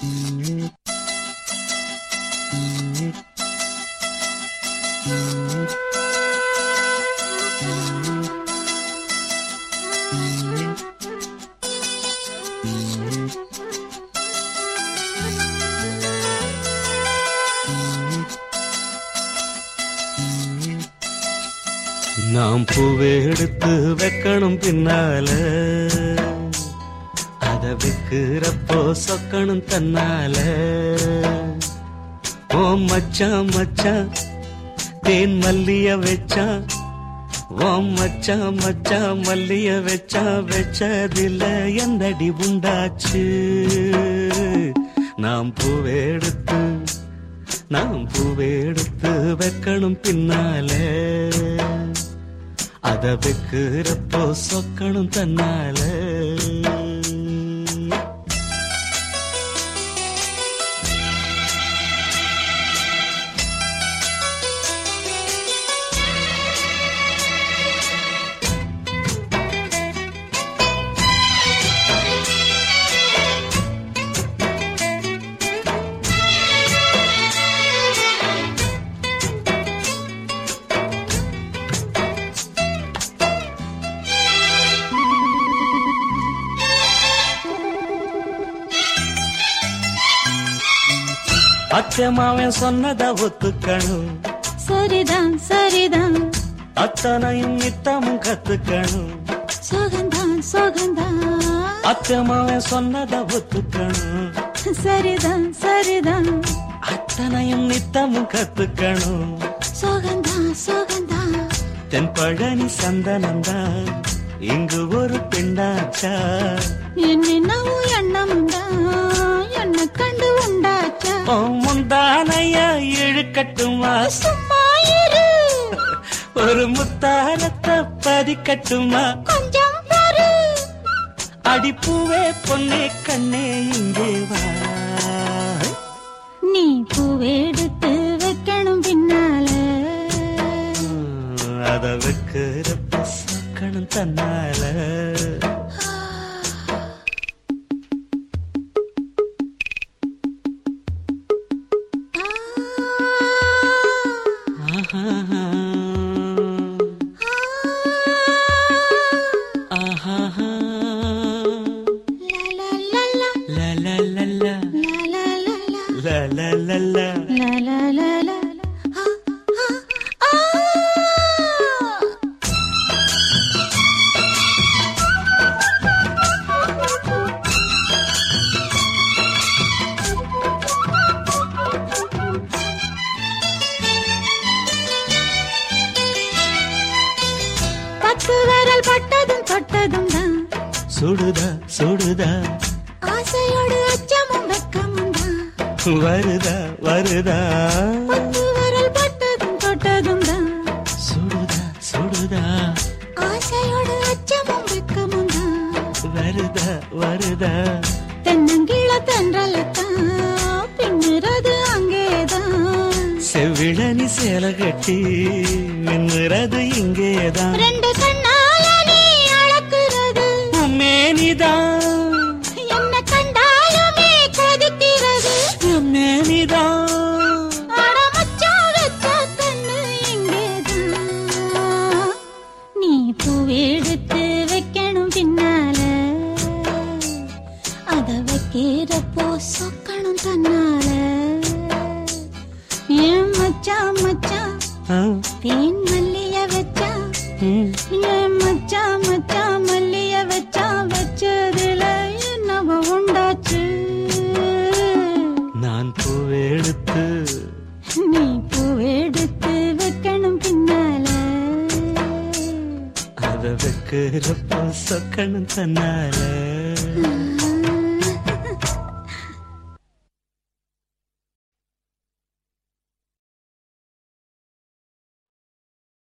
நாம் பூவை எடுத்து வைக்கணும் பின்னால அத வைக்கிறப்போ சொக்கணும் தன்னால ஓ மச்சான் மச்சான் தேன் மல்லிய வச்சான் ஓ மச்சான் மச்சான் மல்லிய வச்சா வச்சதில்ல எந்தடி உண்டாச்சு நாம் பூவை எடுத்து நாம் பூவை எடுத்து வைக்கணும் பின்னால அத வைக்கிறப்போ சொக்கணும் தன்னால அச்சமாவன் சொன்னத ஒத்துக்கணும் சரிதான் சரிதான் அத்தனையும் நித்தமும் கத்துக்கணும் சோகந்தான் சோகந்தான் அச்சமாவன் சொன்னத ஒத்துக்கணும் சரிதான் சரிதான் அத்தனையும் நித்தமும் கத்துக்கணும் சோகந்தான் சோகந்தான் தென் பழனி சந்தனம்தான் இங்கு ஒரு பெண்ணாச்சா என்னென்னவோ எண்ணம்டா என்ன கண்டு உண்டாச்சா ஓ முந்தானையா இழுக்கட்டுமா சும்மா இரு ஒரு முத்தாரத்தை பதிக்கட்டுமா கொஞ்சம் பொறு அடிப்பூவே பொன்னே கண்ணே இங்கே வா நீ பூவெடுத்து வைக்கணும் பின்னால அத வைக்கிறப்ப சொக்கணும் தன்னால ஆஹா. ஆஹா. லா லா லா லா லா லா லா. லா லா லா லா லா லா லா லா. La la la la la. Ah, ah, ah. பத்து விரல் பட்டதும் தொட்டதும் தான் சுடுதா சுடுதா ஆசையோடு அச்சமும் வெக்கமும் தான் வருதா வருதா பத்து விரல் பட்டதும் தொட்டதும் தான் சுடுதா சுடுதா ஆசையோடு அச்சமும் வெக்கமும் தான் வருதா வருதா தென்னங்கீழ தென்றலத்தான் பின்னுறது அங்கேதான் செவ்விழனி சேலை கட்டி மின்னுறது இங்கேதான் ரெண்டு கண்ணால நீ அளக்குறது மேனிதான் என்ன கண்டாலுமே கொதிக்கிறது மேனிதான் அட மச்சான் வச்ச கண்ணு இங்கேதான் நீ பூவெடுத்து வைக்கணும் பின்னால அத வைக்கிறப்போ சொக்கணும் தன்னால ஏன் மச்சான் மச்சான் ஆ, தேன் மல்லிய வச்சா ம். ஏன் மச்சான் மச்சான் மல்லிய வச்சா வச்சதுல என்னவோ உண்டாச்சு நான் பூவெடுத்து நீ பூவெடுத்து வைக்கணும் பின்னால அத வைக்கிறப்போ சொக்கணும் தன்னால